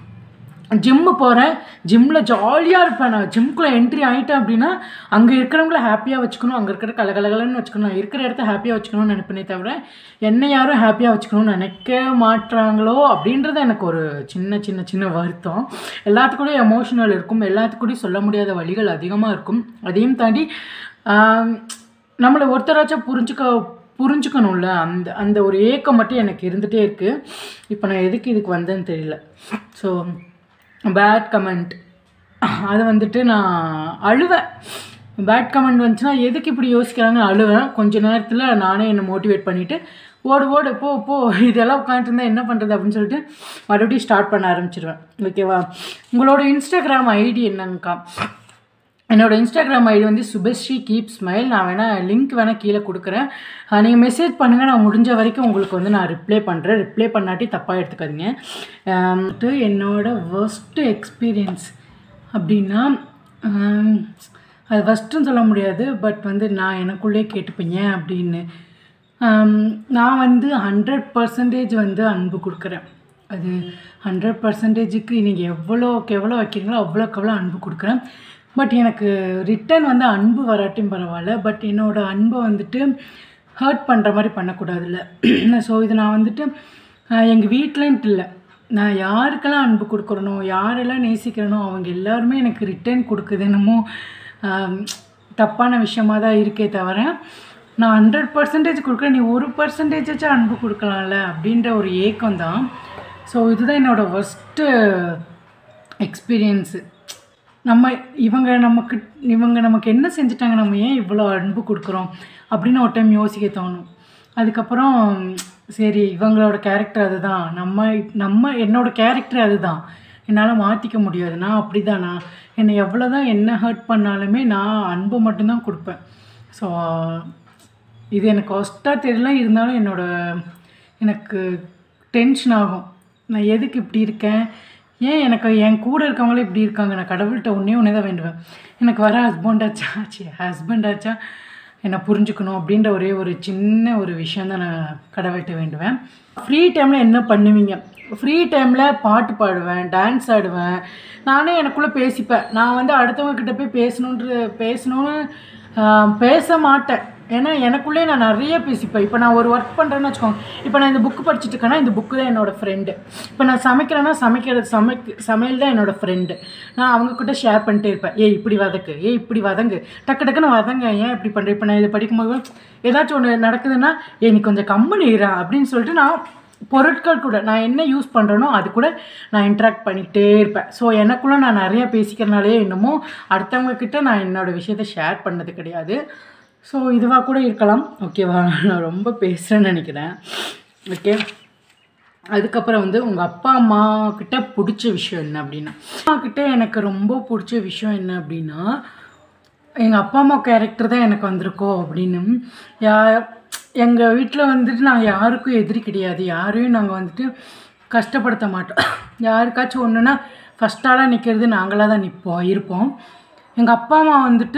ஜிம்மு போகிறேன் ஜிம்மில் ஜாலியாக இருப்பேன் நான் ஜிம்குள்ளே என்ட்ரி ஆகிட்டேன் அப்படின்னா அங்கே இருக்கிறவங்கள ஹாப்பியாக வச்சுக்கணும் அங்கே இருக்கிற கலகலகலன்னு வச்சுக்கணும் நான் இருக்கிற இடத்த ஹாப்பியாக வச்சுக்கணும்னு நினைப்பேனே தவிர என்னை யாரும் ஹாப்பியாக வச்சுக்கணும்னு நினைக்க மாட்றாங்களோ அப்படின்றது எனக்கு ஒரு சின்ன சின்ன சின்ன வருத்தம் எல்லாத்துக்கூடயும் எமோஷனல் இருக்கும் எல்லாத்துக்கூடயும் சொல்ல முடியாத வழிகள் அதிகமாக இருக்கும் அதையும் தாண்டி ஆம், நம்மளை ஒருத்தராச்சும் புரிஞ்சுக்க புரிஞ்சுக்கணும்ல அந்த அந்த ஒரு ஏக்கம் மட்டும் எனக்கு இருந்துகிட்டே இருக்குது இப்போ நான் எதுக்கு இதுக்கு வந்தேன்னு தெரியல ஸோ பேட் கமெண்ட் அது வந்துட்டு நான் அழுவேன் பேட் கமெண்ட் வந்துச்சுன்னா எதுக்கு இப்படி யோசிக்கிறாங்கன்னு அழுவேன் கொஞ்ச நேரத்தில் நானே என்னை மோட்டிவேட் பண்ணிவிட்டு ஓடு ஓடு போ போ இதெல்லாம் உட்காந்துருந்தா என்ன பண்ணுறது அப்படின்னு சொல்லிட்டு மறுபடியும் ஸ்டார்ட் பண்ண ஆரம்பிச்சிருவேன் ஓகேவா உங்களோட இன்ஸ்டாகிராம் ஐடி என்னங்கக்கா என்னோட இன்ஸ்டாகிராம் ஐடி வந்து சுபஸ்ரீ கீப் ஸ்மைல் நான் வேணால் லிங்க் வேணால் கீழே கொடுக்குறேன் நீங்கள் மெசேஜ் பண்ணுங்கள் நான் முடிஞ்ச வரைக்கும் உங்களுக்கு வந்து நான் ரிப்ளை பண்ணுறேன் ரிப்ளை பண்ணாட்டி தப்பாக எடுத்துக்காதீங்க ஆம், வந்துட்டு என்னோட worst எக்ஸ்பீரியன்ஸ் அப்படின்னா ஆம், அது ஃபஸ்ட்டுன்னு சொல்ல முடியாது பட் வந்து நான் எனக்குள்ளே கேட்டுப்பேன் ஏன் அப்படின்னு ஆம், நான் வந்து ஹண்ட்ரட் பர்சன்டேஜ் வந்து அன்பு கொடுக்குறேன் அது ஹண்ட்ரட் பர்சன்டேஜுக்கு நீங்கள் எவ்வளோக்கு எவ்வளோ வைக்கிறீங்களோ அவ்வளோக்கு எவ்வளோ அன்பு கொடுக்குறேன் பட் எனக்கு ரிட்டர்ன் வந்து அன்பு வராட்டியும் பரவாயில்ல பட் என்னோட அன்பை வந்துட்டு ஹர்ட் பண்ணுற மாதிரி பண்ணக்கூடாதுல்ல ஸோ இது நான் வந்துட்டு எங்கள் வீட்டிலன்ட்டு இல்லை நான் யாருக்கெல்லாம் அன்பு கொடுக்குறனோ யாரெல்லாம் நேசிக்கிறனோ அவங்க எல்லாருமே எனக்கு ரிட்டர்ன் கொடுக்குது என்னமோ ஆம், தப்பான விஷயமா தான் இருக்கே தவிர நான் ஹண்ட்ரட் பர்சன்டேஜ் கொடுக்குறேன் நீ ஒரு பர்சன்டேஜாச்சும் அன்பு கொடுக்கலாம்ல அப்படின்ற ஒரு ஏக்கம் தான் ஸோ இதுதான் என்னோடய ஃபஸ்ட்டு எக்ஸ்பீரியன்ஸு நம்ம இவங்க நமக்கு இவங்க நமக்கு என்ன செஞ்சுட்டாங்க நம்ம ஏன் இவ்வளோ அன்பு கொடுக்குறோம் அப்படின்னு ஒரு டைம் யோசிக்க தோணும் அதுக்கப்புறம் சரி இவங்களோட கேரக்டர் அதுதான் நம்ம நம்ம என்னோட கேரக்டர் அதுதான் என்னால் மாற்றிக்க முடியாது நான் அப்படி தான் நான் என்னை எவ்வளோ தான் என்ன ஹர்ட் பண்ணாலுமே நான் அன்பை மட்டும்தான் கொடுப்பேன் ஸோ இது எனக்கு ஒஸ்ட்டாக தெரியல இருந்தாலும் என்னோட எனக்கு டென்ஷன் ஆகும் நான் எதுக்கு இப்படி இருக்கேன் ஏன் எனக்கு என் கூட இருக்கவங்களே இப்படி இருக்காங்க நான் கடவுள்கிட்ட ஒன்றே ஒன்றே தான் வேண்டுவேன் எனக்கு வர ஹஸ்பண்டாச்சா ஆச்சு ஹஸ்பண்டாச்சா என்னை புரிஞ்சுக்கணும் அப்படின்ற ஒரே ஒரு சின்ன ஒரு விஷயம் தான் நான் கடவுள்கிட்ட வேண்டுவேன் ஃப்ரீ டைமில் என்ன பண்ணுவீங்க ஃப்ரீ டைமில் பாட்டு பாடுவேன் டான்ஸ் ஆடுவேன் நானே எனக்குள்ளே பேசிப்பேன் நான் வந்து அடுத்தவங்க கிட்ட போய் பேசணுன்ற பேசணும்னு ஆஹ், பேச மாட்டேன் ஏன்னா எனக்குள்ளே நான் நிறைய பேசிப்பேன் இப்போ நான் ஒரு ஒர்க் பண்ணுறேன்னு வச்சுக்கோங்க இப்போ நான் இந்த புக்கு படிச்சுட்டு இருக்கேன்னா இந்த புக்கு தான் என்னோடய ஃப்ரெண்டு இப்போ நான் சமைக்கிறேன்னா சமைக்கிறது சமைக்க சமையல் தான் என்னோடய ஃப்ரெண்டு நான் அவங்கக்கிட்ட ஷேர் பண்ணிட்டே இருப்பேன் ஏய் இப்படி வதக்கு ஏய் இப்படி வதங்கு டக்கு டக்குன்னு வதங்க ஏன் இப்படி பண்ணுறேன் இப்போ நான் இதை படிக்கும்போது ஏதாச்சும் ஒன்று நடக்குதுன்னா ஏய் நீ கொஞ்சம் கம்மனு இரா அப்படின்னு சொல்லிட்டு நான் பொருட்கள் கூட நான் என்ன யூஸ் பண்ணுறேனோ அது கூட நான் இன்ட்ராக்ட் பண்ணிக்கிட்டே இருப்பேன் ஸோ எனக்குள்ளே நான் நிறைய பேசிக்கிறனாலே என்னமோ அடுத்தவங்க கிட்ட நான் என்னோடய விஷயத்த ஷேர் பண்ணது கிடையாது ஸோ இதுவாக கூட இருக்கலாம் ஓகேவா நான் ரொம்ப பேசுகிறேன்னு நினைக்கிறேன் ஓகே அதுக்கப்புறம் வந்து உங்கள் அப்பா அம்மா கிட்ட பிடிச்ச விஷயம் என்ன அப்படின்னா அம்மா கிட்ட எனக்கு ரொம்ப பிடிச்ச விஷயம் என்ன அப்படின்னா எங்கள் அப்பா அம்மா கேரக்டர் தான் எனக்கு வந்திருக்கோ அப்படின்னு யா எங்கள் வீட்டில் வந்துட்டு நாங்கள் யாருக்கும் எதிரி கிடையாது யாரையும் நாங்கள் வந்துட்டு கஷ்டப்படுத்த மாட்டோம் யாருக்காச்சும் ஒன்றுனா ஃபஸ்ட் ஆளாக நிற்கிறது நாங்களாக தான் நிற்போம் இருப்போம் எங்கள் அப்பா அம்மா வந்துட்டு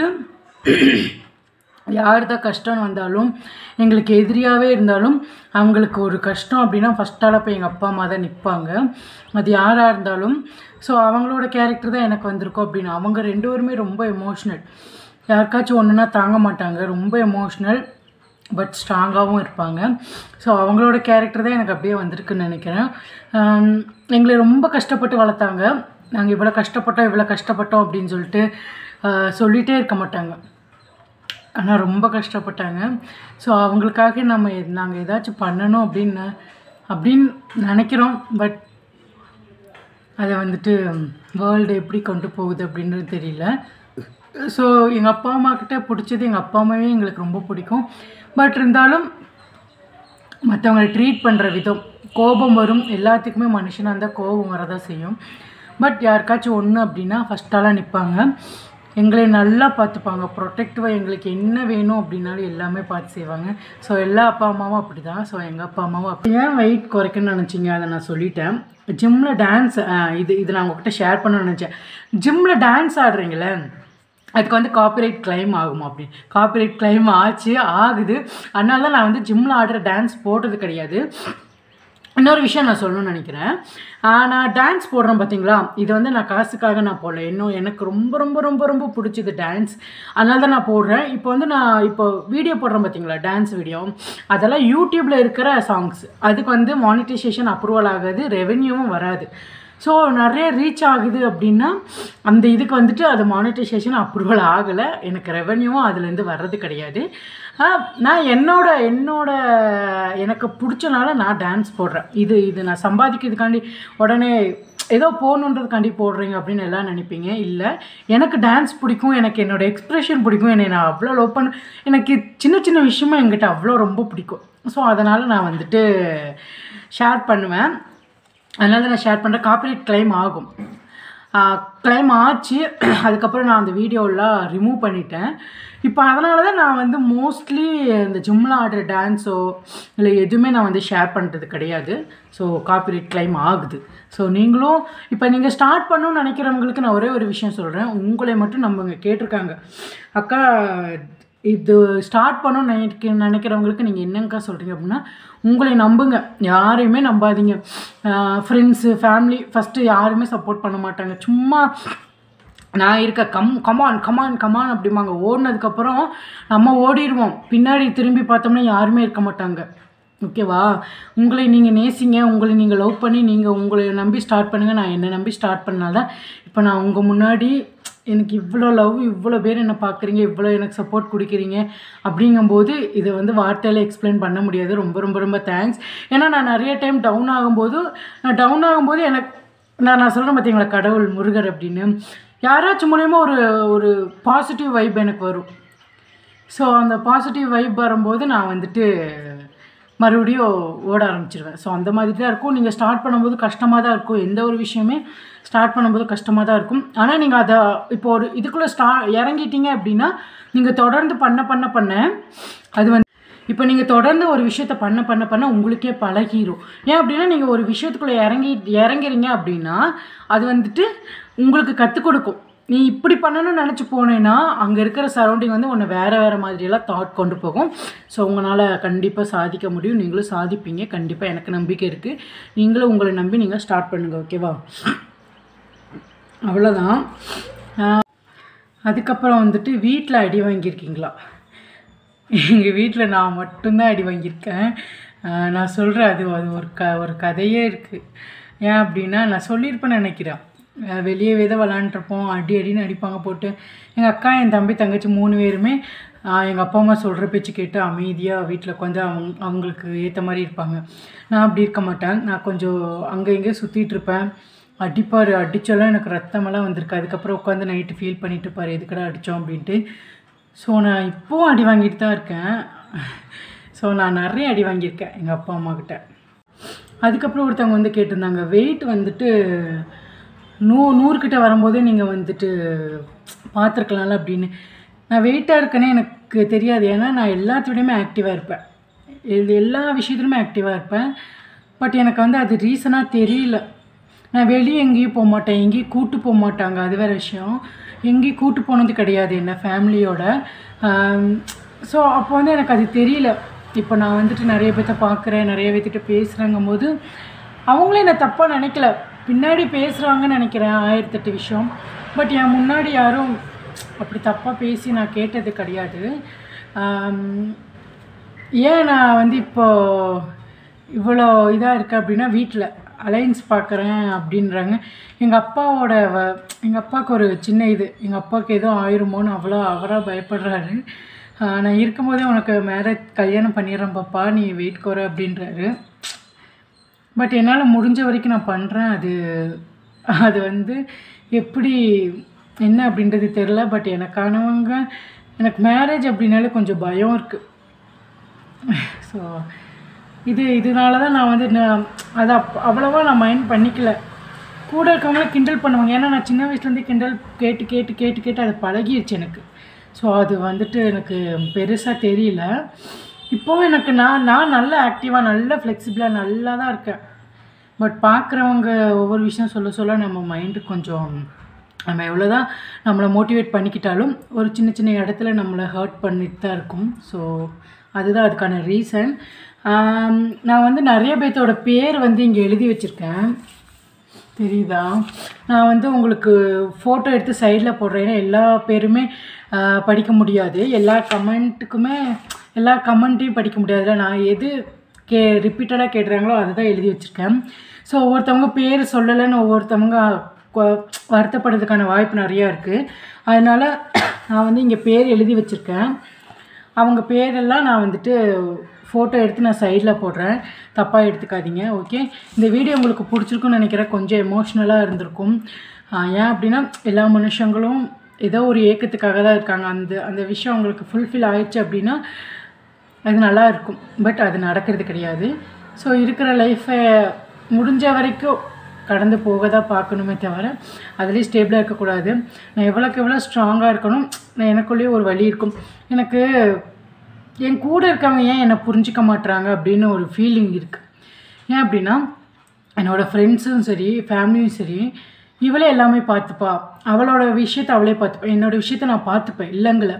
யார் தான் கஷ்டம்னு வந்தாலும் எங்களுக்கு எதிரியாகவே இருந்தாலும் அவங்களுக்கு ஒரு கஷ்டம் அப்படின்னா ஃபஸ்ட்டால் போய் எங்கள் அப்பா அம்மா தான் நிற்பாங்க அது யாராக இருந்தாலும் ஸோ அவங்களோட கேரக்டர் தான் எனக்கு வந்திருக்கும் அப்படின்னு அவங்க ரெண்டு பேருமே ரொம்ப எமோஷ்னல் யாருக்காச்சும் ஒன்றுனா தாங்க மாட்டாங்க ரொம்ப எமோஷ்னல் பட் ஸ்ட்ராங்காகவும் இருப்பாங்க ஸோ அவங்களோட கேரக்டர் தான் எனக்கு அப்படியே வந்திருக்குன்னு நினைக்கிறேன் ஆம், எங்களை ரொம்ப கஷ்டப்பட்டு வளர்த்தாங்க நாங்கள் இவ்வளோ கஷ்டப்பட்டோம் இவ்வளோ கஷ்டப்பட்டோம் அப்படின்னு சொல்லிட்டு ஆ, சொல்லிகிட்டே இருக்க மாட்டாங்க ஆனால் ரொம்ப கஷ்டப்பட்டாங்க ஸோ அவங்களுக்காக நம்ம நாங்கள் ஏதாச்சும் பண்ணணும் அப்படின்னு அப்படின்னு நினைக்கிறோம் பட் அதை வந்துட்டு வேர்ல்டு எப்படி கொண்டு போகுது அப்படின்றது தெரியல ஸோ எங்கள் அப்பா அம்மா கிட்ட பிடிச்சது எங்கள் அப்பா அம்மாவே எங்களுக்கு ரொம்ப பிடிக்கும் பட் இருந்தாலும் மற்றவங்களை ட்ரீட் பண்ணுற விதம் கோபம் வரும் எல்லாத்துக்குமே மனுஷனாக இருந்தால் கோபம் வரதான் செய்யும் பட் யாருக்காச்சும் ஒன்று அப்படின்னா ஃபஸ்ட்டாலாம் நிற்பாங்க எங்களை நல்லா பார்த்துப்பாங்க ப்ரொடெக்டிவாக எங்களுக்கு என்ன வேணும் அப்படின்னாலும் எல்லாமே பார்த்து செய்வாங்க ஸோ எல்லா அப்பா அம்மாவும் அப்படி தான் ஸோ எங்கள் அப்பா அம்மாவும் அப்படி ஏன் வெயிட் குறைக்கணும்னு நினச்சிங்க அதை நான் சொல்லிட்டேன் ஜிம்மில் டான்ஸ் இது இது நான் உங்ககிட்ட ஷேர் பண்ணணும்னு நினச்சேன் ஜிம்மில் டான்ஸ் ஆடுறீங்களே அதுக்கு வந்து காப்பிரைட் கிளைம் ஆகுமா அப்படி காப்பிரைட் கிளைம் ஆச்சு ஆகுது அதனால தான் நான் வந்து ஜிம்மில் ஆடுற டான்ஸ் போட்டது கிடையாது இன்னொரு விஷயம் நான் சொல்லணும்னு நினைக்கிறேன் ஆஹ் நான் டான்ஸ் போடுறேன் பார்த்தீங்களா இது வந்து நான் காசுக்காக நான் போடல இன்னும் எனக்கு ரொம்ப ரொம்ப ரொம்ப ரொம்ப பிடிச்சது டான்ஸ் அதனால தான் நான் போடுறேன் இப்போ வந்து நான் இப்போ வீடியோ போடுறேன் பார்த்தீங்களா டான்ஸ் வீடியோ அதெல்லாம் யூடியூப்பில் இருக்கிற சாங்ஸ் அதுக்கு வந்து மானிட்டைசேஷன் அப்ரூவல் ஆகாது ரெவென்யூவும் வராது ஸோ நிறைய ரீச் ஆகுது அப்படின்னா அந்த இதுக்கு வந்துட்டு அது மானிட்டைசேஷன் அப்ரூவல் ஆகலை எனக்கு ரெவென்யூவும் அதுலேருந்து வர்றது கிடையாது ஆஹ் நான் என்னோட என்னோட எனக்கு பிடிச்சனால நான் டான்ஸ் போடுறேன் இது இது நான் சம்பாதிக்கிறதுக்காண்டி உடனே ஏதோ போகணுன்றதுக்காண்டி போடுறீங்க அப்படின்னு எல்லாம் நினைப்பீங்க இல்லை எனக்கு டான்ஸ் பிடிக்கும் எனக்கு என்னோட எக்ஸ்ப்ரெஷன் பிடிக்கும் என்னை நான் அவ்வளோ லவ் பண்ண எனக்கு சின்ன சின்ன விஷயமும் என்கிட்ட அவ்வளோ ரொம்ப பிடிக்கும் ஸோ அதனால் நான் வந்துட்டு ஷேர் பண்ணுவேன் அதனால தான் நான் ஷேர் பண்ணுறேன் காப்பிரைட் கிளைம் ஆகும் கிளைம் ஆச்சு அதுக்கப்புறம் நான் அந்த வீடியோலாம் ரிமூவ் பண்ணிட்டேன் இப்போ அதனால தான் நான் வந்து மோஸ்ட்லி இந்த ஜிம்மில் ஆடுற டான்ஸோ இல்லை எதுவுமே நான் வந்து ஷேர் பண்ணுறது கிடையாது ஸோ காப்பிரைட் கிளைம் ஆகுது ஸோ நீங்களும் இப்போ நீங்கள் ஸ்டார்ட் பண்ணணும்னு நினைக்கிறவங்களுக்கு நான் ஒரே ஒரு விஷயம் சொல்கிறேன் உங்களை மட்டும் நம்புங்க கேட்டிருக்காங்க அக்கா இது ஸ்டார்ட் பண்ணணும்னு நினைக்க நினைக்கிறவங்களுக்கு நீங்கள் என்னங்கக்கா சொல்கிறீங்க அப்படின்னா உங்களை நம்புங்க யாரையுமே நம்பாதீங்க ஃப்ரெண்ட்ஸு ஃபேமிலி ஃபஸ்ட்டு யாருமே சப்போர்ட் பண்ண மாட்டாங்க சும்மா நான் இருக்க கம் கமான் கமான் கமான் அப்படிம்பாங்க ஓடினதுக்கப்புறம் நம்ம ஓடிடுவோம் பின்னாடி திரும்பி பார்த்தோம்னா யாருமே இருக்க மாட்டாங்க ஓகேவா உங்களை நீங்கள் நேசிங்க உங்களை நீங்கள் லவ் பண்ணி நீங்கள் உங்களை நம்பி ஸ்டார்ட் பண்ணுங்கள் நான் என்னை நம்பி ஸ்டார்ட் பண்ணாதான் இப்போ நான் உங்கள் முன்னாடி எனக்கு இவ்வளோ லவ் இவ்வளோ பேர் என்னை பார்க்குறீங்க இவ்வளோ எனக்கு சப்போர்ட் கொடுக்குறீங்க அப்படிங்கும்போது இதை வந்து வார்த்தையில் எக்ஸ்பிளைன் பண்ண முடியாது ரொம்ப ரொம்ப ரொம்ப தேங்க்ஸ் ஏன்னா நான் நிறைய டைம் டவுன் ஆகும்போது நான் டவுன் ஆகும்போது எனக்கு நான் நான் சொல்கிறேன் பார்த்தீங்களா கடவுள் முருகர் அப்படின்னு யாராச்சும் மூலியமாக ஒரு ஒரு பாசிட்டிவ் வைப் எனக்கு வரும் ஸோ அந்த பாசிட்டிவ் வைப் வரும்போது நான் வந்துட்டு மறுபடியும் ஓட ஆரம்பிச்சிருவேன் ஸோ அந்த மாதிரி தான் இருக்கும் நீங்கள் ஸ்டார்ட் பண்ணும்போது கஷ்டமாக தான் இருக்கும் எந்த ஒரு விஷயமே ஸ்டார்ட் பண்ணும்போது கஷ்டமாக தான் இருக்கும் ஆனால் நீங்கள் அதை இப்போ ஒரு இதுக்குள்ளே ஸ்டா இறங்கிட்டீங்க அப்படின்னா நீங்கள் தொடர்ந்து பண்ண பண்ண பண்ண அது வந்து இப்போ நீங்கள் தொடர்ந்து ஒரு விஷயத்த பண்ண பண்ண பண்ண உங்களுக்கே பழகிரும் ஏன் அப்படின்னா நீங்கள் ஒரு விஷயத்துக்குள்ளே இறங்கி இறங்குறீங்க அப்படின்னா அது வந்துட்டு உங்களுக்கு கற்றுக் கொடுக்கும் நீ இப்படி பண்ணணும்னு நினச்சி போனேன்னா அங்கே இருக்கிற சரௌண்டிங் வந்து உன்னை வேறு வேறு மாதிரியெல்லாம் தாட் கொண்டு போகும் ஸோ உங்களால் கண்டிப்பாக சாதிக்க முடியும் நீங்களும் சாதிப்பீங்க கண்டிப்பாக எனக்கு நம்பிக்கை இருக்குது நீங்களும் உங்களை நம்பி நீங்கள் ஸ்டார்ட் பண்ணுங்கள் ஓகேவா அவ்வளோதான் அதுக்கப்புறம் வந்துட்டு வீட்டில் அடி வாங்கியிருக்கீங்களா எங்கள் வீட்டில் நான் மட்டும்தான் அடி வாங்கியிருக்கேன் ஆஹ் நான் சொல்கிறேன் அது அது ஒரு க ஒரு கதையே இருக்குது ஏன் அப்படின்னா நான் சொல்லியிருப்பேன்னு நினைக்கிறேன் ஆஹ் வெளியவே தான் விளாண்டுருப்போம் அடி அடின்னு அடிப்பாங்க போட்டு எங்கள் அக்கா என் தம்பி தங்கச்சி மூணு பேருமே எங்கள் அப்பா அம்மா சொல்கிற பேச்சு கேட்டு அமைதியாக வீட்டில் உட்காந்து அவங்க அவங்களுக்கு ஏற்ற மாதிரி இருப்பாங்க நான் அப்படி இருக்க மாட்டேன் நான் கொஞ்சம் அங்கே இங்கே சுற்றிட்டு இருப்பேன் அடிப்பார் அடித்தாலும் எனக்கு ரத்தமெல்லாம் வந்திருக்கு அதுக்கப்புறம் உட்காந்து நைட்டு ஃபீல் பண்ணிட்டு இருப்பார் எதுக்கடா அடித்தோம் அப்படின்ட்டு ஸோ நான் இப்போவும் அடி வாங்கிட்டு தான் இருக்கேன் ஸோ நான் நிறைய அடி வாங்கியிருக்கேன் எங்கள் அப்பா அம்மா கிட்ட அதுக்கப்புறம் ஒருத்தவங்க வந்து கேட்டிருந்தாங்க வெயிட் வந்துட்டு நூ நூறுக்கிட்ட வரும்போதே நீங்கள் வந்துட்டு பார்த்துருக்கலாம்ல அப்படின்னு நான் வெயிட்டாக இருக்கேனே எனக்கு தெரியாது ஏன்னா நான் எல்லாத்துடையுமே ஆக்டிவாக இருப்பேன் இது எல்லா விஷயத்துலையுமே ஆக்டிவாக இருப்பேன் பட் எனக்கு வந்து அது ரீசனாக தெரியல நான் வெளியே எங்கேயும் போக மாட்டேன் எங்கேயும் கூட்டு போக மாட்டாங்க அது வேறு விஷயம் எங்கேயும் கூட்டு போனது கிடையாது என்ன ஃபேமிலியோட ஸோ அப்போ வந்து எனக்கு அது தெரியல இப்போ நான் வந்துட்டு நிறைய பேர்த்த பார்க்குறேன் நிறைய பேர்த்திட்ட பேசுகிறேங்கும் போது அவங்களே என்னை தப்பாக நினைக்கல பின்னாடி பேசுகிறாங்கன்னு நினைக்கிறேன் ஆயிரத்தெட்டு விஷயம் பட் என் முன்னாடி யாரும் அப்படி தப்பாக பேசி நான் கேட்டது கிடையாது ஆம், ஏன் நான் வந்து இப்போ இவ்வளோ இதாக இருக்கேன் அப்படின்னா வீட்டில் அலைன்ஸ் பார்க்குறேன் அப்படின்றாங்க எங்கள் அப்பாவோட வ எங்கள் அப்பாவுக்கு ஒரு சின்ன இது எங்கள் அப்பாவுக்கு எதுவும் ஆயிருமோன்னு அவ்வளோ அவராக பயப்படுறாரு ஆஹ் நான் இருக்கும்போதே உனக்கு மேரேஜ் கல்யாணம் பண்ணிடுறேன் பாப்பா நீ வெயிட் குறை அப்படின்றாரு பட் என்னால் முடிஞ்ச வரைக்கும் நான் பண்ணுறேன் அது அது வந்து எப்படி என்ன அப்படின்றது தெரில பட் எனக்கானவங்க எனக்கு மேரேஜ் அப்படின்னாலே கொஞ்சம் பயம் இருக்குது ஸோ இது இதனால தான் நான் வந்து நான் அதை அப் அவ்வளோவா நான் மைண்ட் பண்ணிக்கல கூட இருக்கவங்கள கிண்டல் பண்ணுவாங்க ஏன்னா நான் சின்ன வயசுலேருந்தே கிண்டல் கேட்டு கேட்டு கேட்டு கேட்டு அது பழகிடுச்சு எனக்கு ஸோ அது வந்துட்டு எனக்கு பெருசாக தெரியல இப்போவும் எனக்கு நான் நான் நல்ல ஆக்டிவாக நல்ல ஃப்ளெக்சிபிளாக நல்லா தான் இருக்கேன் பட் பார்க்குறவங்க ஒவ்வொரு விஷயம் சொல்ல சொல்ல நம்ம மைண்டு கொஞ்சம் நம்ம எவ்வளோ தான் நம்மளை மோட்டிவேட் பண்ணிக்கிட்டாலும் ஒரு சின்ன சின்ன இடத்துல நம்மளை ஹர்ட் பண்ணிட்டு தான் இருக்கும் ஸோ அதுதான் அதுக்கான ரீசன் நான் வந்து நிறைய பேர்த்தோட பேர் வந்து இங்கே எழுதி வச்சுருக்கேன் தெரியுதா நான் வந்து உங்களுக்கு ஃபோட்டோ எடுத்து சைடில் போடுறேன் ஏன்னா எல்லா பேருமே ஆஹ், படிக்க முடியாது எல்லா கமெண்ட்டுக்குமே எல்லா கமெண்ட்டையும் படிக்க முடியாதுல்ல நான் எது கே ரிப்பீட்டடாக கேட்டுறாங்களோ அதை தான் எழுதி வச்சுருக்கேன் ஸோ ஒவ்வொருத்தவங்க பேர் சொல்லலைன்னு ஒவ்வொருத்தவங்க கொ- வருத்தப்படுறதுக்கான வாய்ப்பு நிறையா இருக்குது அதனால் நான் வந்து இங்கே பேர் எழுதி வச்சுருக்கேன் அவங்க பேரெல்லாம் நான் வந்துட்டு ஃபோட்டோ எடுத்து நான் சைடில் போடுறேன் தப்பாக எடுத்துக்காதீங்க ஓகே இந்த வீடியோ உங்களுக்கு பிடிச்சிருக்குன்னு நினைக்கிறேன் கொஞ்சம் எமோஷ்னலாக இருந்திருக்கும் ஆஹ் ஏன் அப்படின்னா எல்லா மனுஷங்களும் ஏதோ ஒரு ஏக்கத்துக்காக தான் இருக்காங்க அந்த அந்த விஷயம் அவங்களுக்கு ஃபுல்ஃபில் ஆயிடுச்சு அப்படின்னா அது நல்லா இருக்கும் பட் அது நடக்கிறது கிடையாது ஸோ இருக்கிற லைஃப்பை முடிஞ்ச வரைக்கும் கடந்து போக தான் பார்க்கணுமே தவிர அதுலேயும் ஸ்டேபிளாக இருக்கக்கூடாது நான் எவ்வளோக்கு எவ்வளோ ஸ்ட்ராங்காக இருக்கணும் நான் எனக்குள்ளேயே ஒரு வழி இருக்கும் எனக்கு என் கூட இருக்கவங்க ஏன் என்னை புரிஞ்சிக்க மாட்றாங்க அப்படின்னு ஒரு ஃபீலிங் இருக்குது ஏன் அப்படின்னா என்னோடய ஃப்ரெண்ட்ஸும் சரி ஃபேமிலியும் சரி இவளே எல்லாமே பார்த்துப்பா அவளோட விஷயத்தை அவளே பார்த்துப்பா என்னோடய விஷயத்த நான் பார்த்துப்பேன் இல்லைங்கள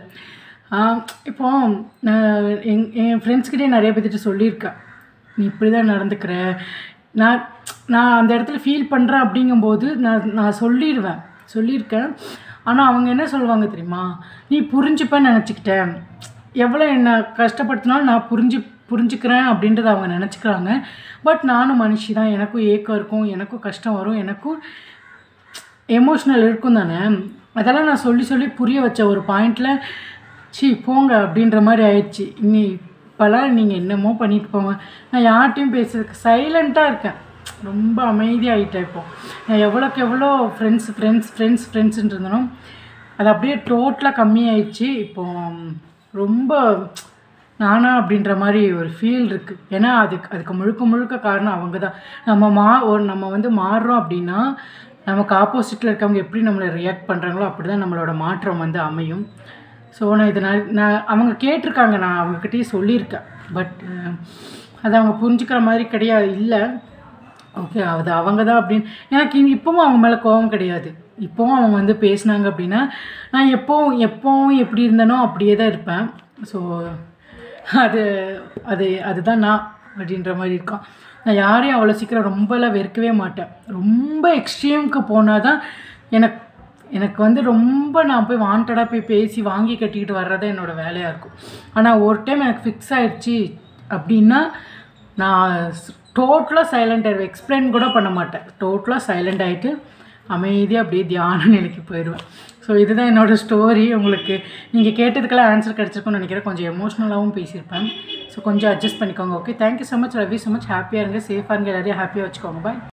இப்போ நான் எங் என் ஃப்ரெண்ட்ஸ்கிட்டே நிறைய பேர்த்திட்ட சொல்லியிருக்கேன் நீ இப்படி தான் நடந்துக்கிற நான் நான் அந்த இடத்துல ஃபீல் பண்ணுறேன் அப்படிங்கும்போது நான் நான் சொல்லிடுவேன் சொல்லியிருக்கேன் ஆனால் அவங்க என்ன சொல்லுவாங்க தெரியுமா நீ புரிஞ்சுப்பேன்னு நினச்சிக்கிட்டேன் எவ்வளோ என்ன கஷ்டப்படுத்தினாலும் நான் புரிஞ்சு புரிஞ்சுக்கிறேன் அப்படின்றத அவங்க நினச்சிக்கிறாங்க பட் நானும் மனுஷி தான் எனக்கும் ஏக்கம் இருக்கும் எனக்கும் கஷ்டம் வரும் எனக்கும் எமோஷ்னல் இருக்கும் தானே அதெல்லாம் நான் சொல்லி சொல்லி புரிய வச்ச ஒரு பாயிண்டில் சி போங்க அப்படின்ற மாதிரி ஆயிடுச்சு இனி இப்போல்லாம் நீங்கள் என்னமோ பண்ணிட்டு போங்க நான் யார்கிட்டையும் பேசுறதுக்கு சைலண்ட்டாக இருக்கேன் ரொம்ப அமைதியாகிட்டேன் இப்போ நான் எவ்வளோக்கு எவ்வளோ ஃப்ரெண்ட்ஸ் ஃப்ரெண்ட்ஸ் ஃப்ரெண்ட்ஸ் ஃப்ரெண்ட்ஸுன்னு இருந்தனோ அது அப்படியே டோட்டலாக கம்மியாயிடுச்சு இப்போ ரொம்ப நானா அப்படின்ற மாதிரி ஒரு ஃபீல் இருக்குது ஏன்னா அதுக்கு அதுக்கு முழுக்க முழுக்க காரணம் அவங்க தான் நம்ம மா ஒரு நம்ம வந்து மாறுறோம் அப்படின்னா நமக்கு ஆப்போசிட்டில் இருக்கவங்க எப்படி நம்மளை ரியாக்ட் பண்ணுறாங்களோ அப்படி தான் நம்மளோட மாற்றம் வந்து அமையும் ஸோ நான் இதை நான் நான் அவங்க கேட்டிருக்காங்க நான் அவங்கக்கிட்டயே சொல்லியிருக்கேன் பட் அது அவங்க புரிஞ்சுக்கிற மாதிரி கிடையாது இல்லை ஓகே அது அவங்க தான் அப்படின்னு எனக்கு இனி இப்போவும் அவங்க மேலே கோபம் கிடையாது இப்போவும் அவங்க வந்து பேசினாங்க அப்படின்னா நான் எப்போவும் எப்போவும் எப்படி இருந்தனோ அப்படியே தான் இருப்பேன் ஸோ அது அது அதுதான் நான் அப்படின்ற மாதிரி இருக்கும் நான் யாரையும் அவ்வளோ சீக்கிரம் ரொம்பலாம் வெறுக்கவே மாட்டேன் ரொம்ப எக்ஸ்ட்ரீமுக்கு போனால் தான் எனக்கு எனக்கு வந்து ரொம்ப நான் போய் வாண்டடாக போய் பேசி வாங்கி கட்டிக்கிட்டு வர்றது என்னோட வேலையாக இருக்கும் ஆனால் ஒரு டைம் எனக்கு ஃபிக்ஸ் ஆயிடுச்சு அப்படின்னா நான் டோட்டலாக சைலண்ட் ஆயிடுவேன் எக்ஸ்பிளைன் கூட பண்ண மாட்டேன் டோட்டலாக சைலண்ட் ஆகிட்டு அமைதியாக அப்படியே தியான நிலைக்கு போயிடுவேன் ஸோ இதுதான் என்னோடய ஸ்டோரி உங்களுக்கு நீங்கள் கேட்டதுக்கெல்லாம் ஆன்சர் கிடச்சிருக்கும்னு நினைக்கிறேன் கொஞ்சம் எமோஷ்னலாகவும் பேசியிருப்பேன் ஸோ கொஞ்சம் அட்ஜஸ்ட் பண்ணிக்கோங்க okay thank you so much love you so much ஹாப்பியாக இருங்க சேஃபாக இருங்க எல்லாரையும் ஹாப்பியாக வச்சுக்கோங்க பாய்